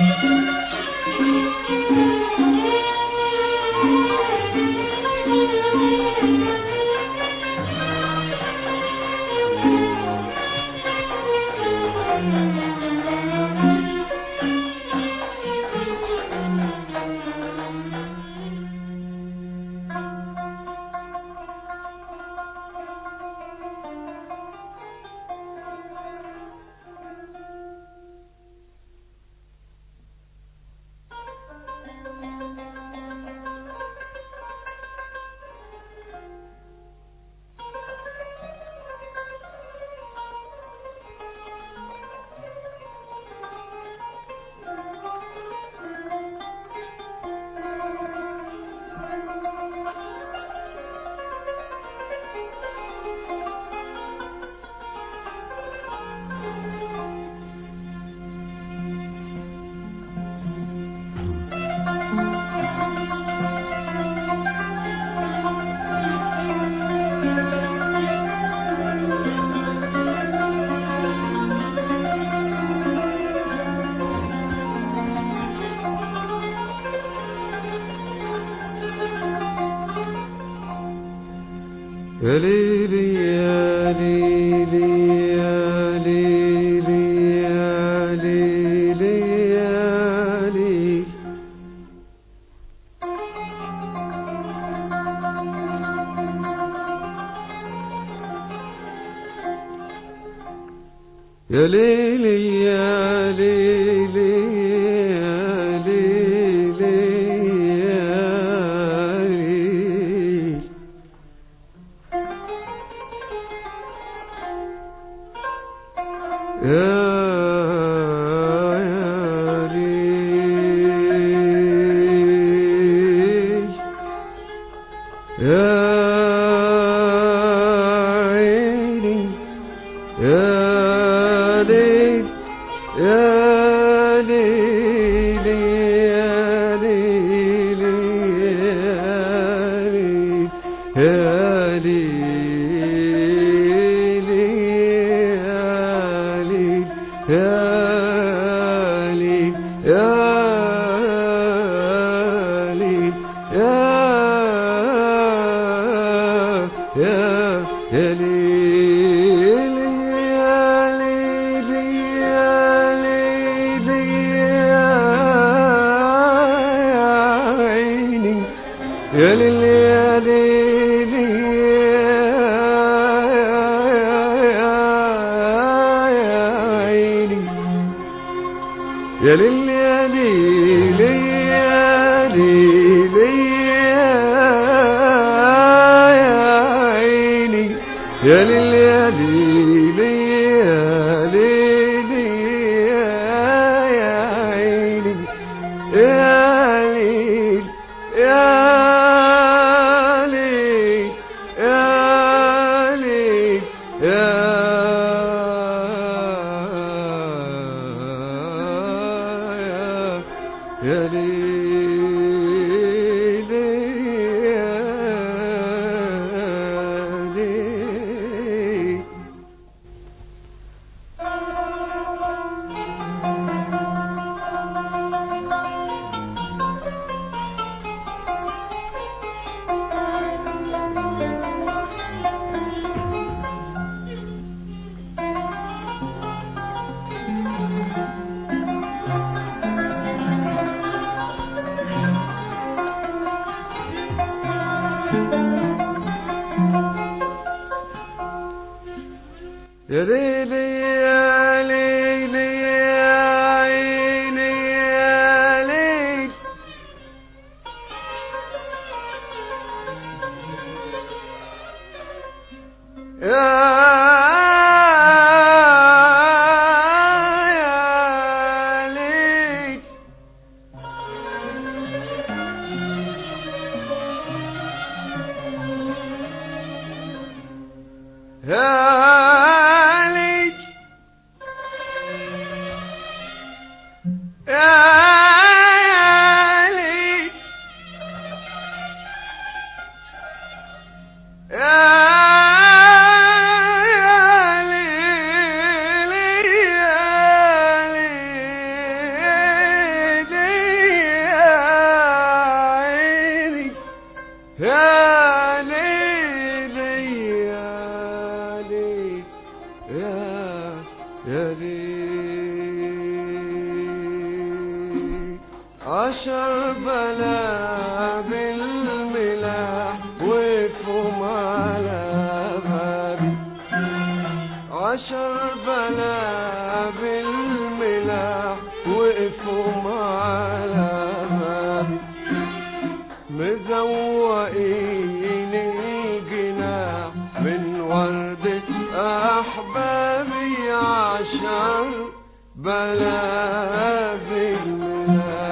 يا ليلي يا ليلي يا ليلي يا ليلي يا ليلي يا ليلي يا ليلي يا ليلي يا ليلي يا يا ليل يا عيني يا ليل يا ليل يا ليل يا ليل يا ليل يا ليل يا ليل يا ليل يا يا يا ليل يا ليل يا ليل يا عيني يا ليل يا ليل يا عيني يا ليل يا ليل يا ليل يا عيني يا ليل يا ليل يا ليل يا عيني يا ليل يا ليل يا ليل يا يا ليل يا ليل يا ليلي يا ليلي يا عيني يا ليل يا يا ليل يا ليل يا ليل يا عشر بلا بالملاح وقفوا على بابي عشر بلا بالملاح وقفوا على بابي مزوقين الجناح من وردة أحبابي عشر بلا بالملاح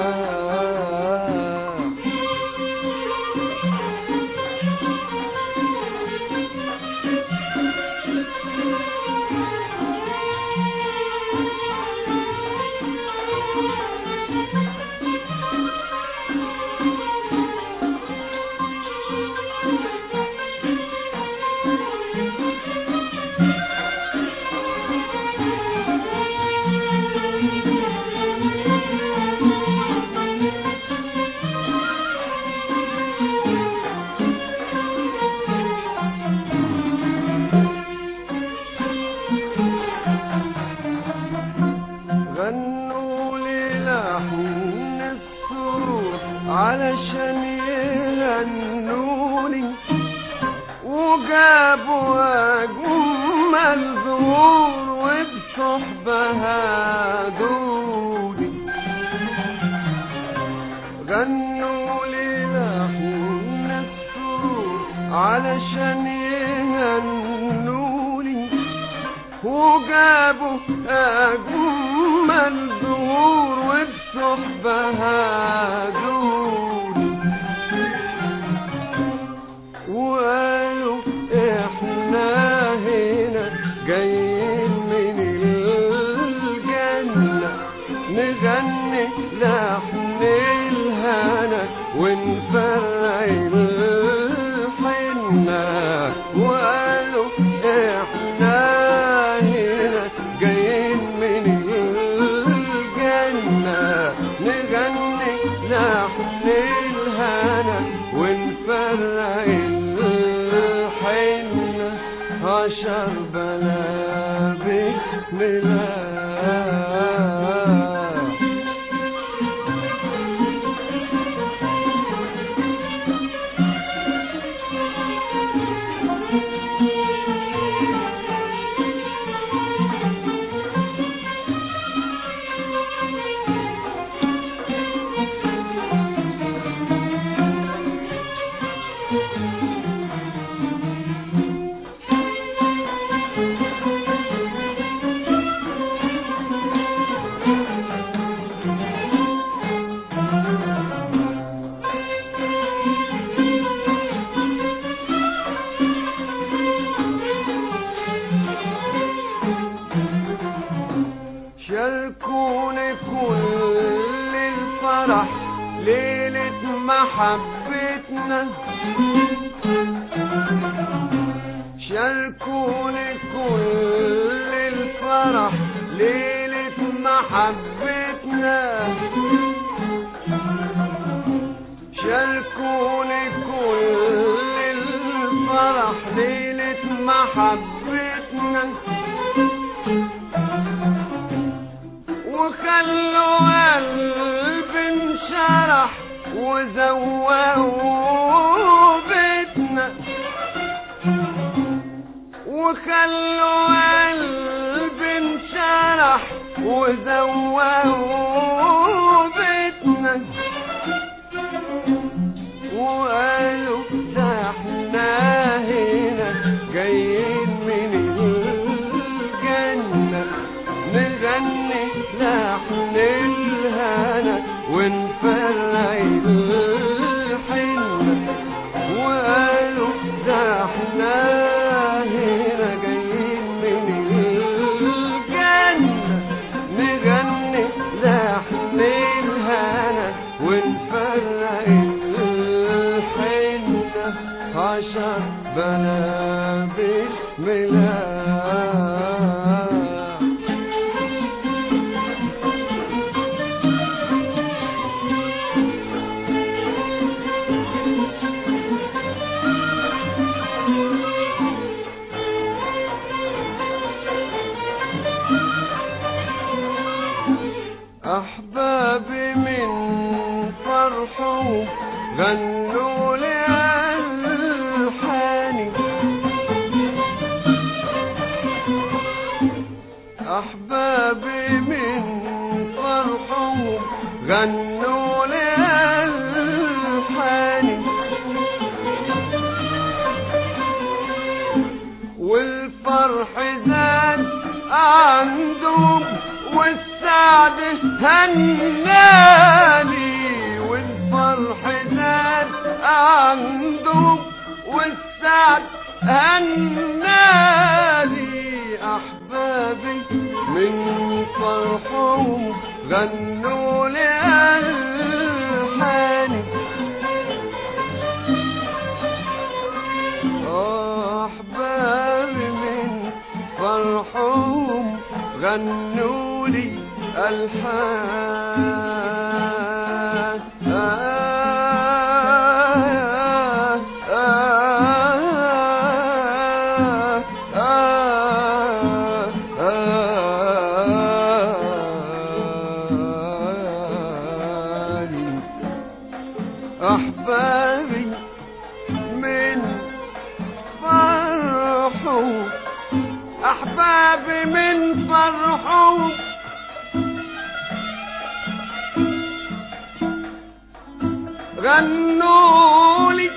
غنوا لي لحن السرور علشان يهنوني وجابوا أجمل زهور وبصحبها دوني غنوا لي لحن السرور علشان يهنوني وجابوا أجمل زهور وبصحبها دوني وقالوا احنا هنا جايين من الجنة نغني لحن الهنا ونفرق الحنة وقالوا احنا هنا جايين من الجنة نغني لحن الهنا ونفرق الحنة عشر بلا بسم الله شاركوني كل الفرح ليلة محبتنا شاركوني كل الفرح ليلة محبتنا شاركوني كل الفرح ليلة محبتنا وخلوا قلبي انشرح وزوقوا بيتنا وخلوا قلبي انشرح وزوقوا بيتنا وقالوا ده احنا هنا جايين من الجنة نغني لحن الهنا ونفرق الحنة وقالوا ده احنا هنا جايين من الجنة نغني لحن الهنا ونفرق الحنة عشر بلا بسم الله أحبابي من فرحهم غنوا لي ألحاني أحبابي من فرحهم غنوا لي ألحاني والفرح زاد عندهم والسعد هناني والفرح زاد عندهم والسعد هناني أحبابي من فرحهم غنوا لي ألحاني أحبابي من فرحهم غنوا لي ألحان أحبابي من فرحوا أحبابي من فرحوا غنوا لي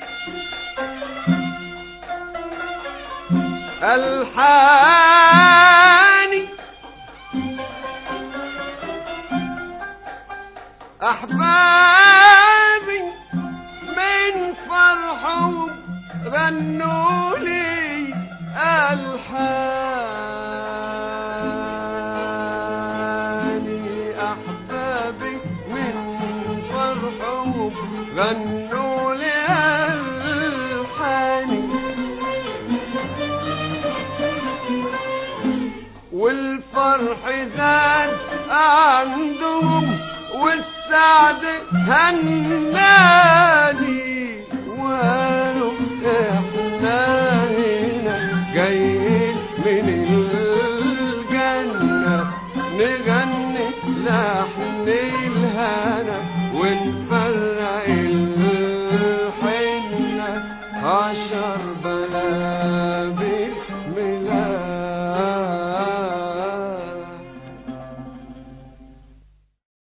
الحاني أحبابي من فرحهم غنوا لي ألحاني أحبابي من فرحهم غنوا لي ألحاني والفرح زاد عندهم والسعد هناني وقالوا احنا هنا جايين من الجنة نغني لحن الهنا ونفرح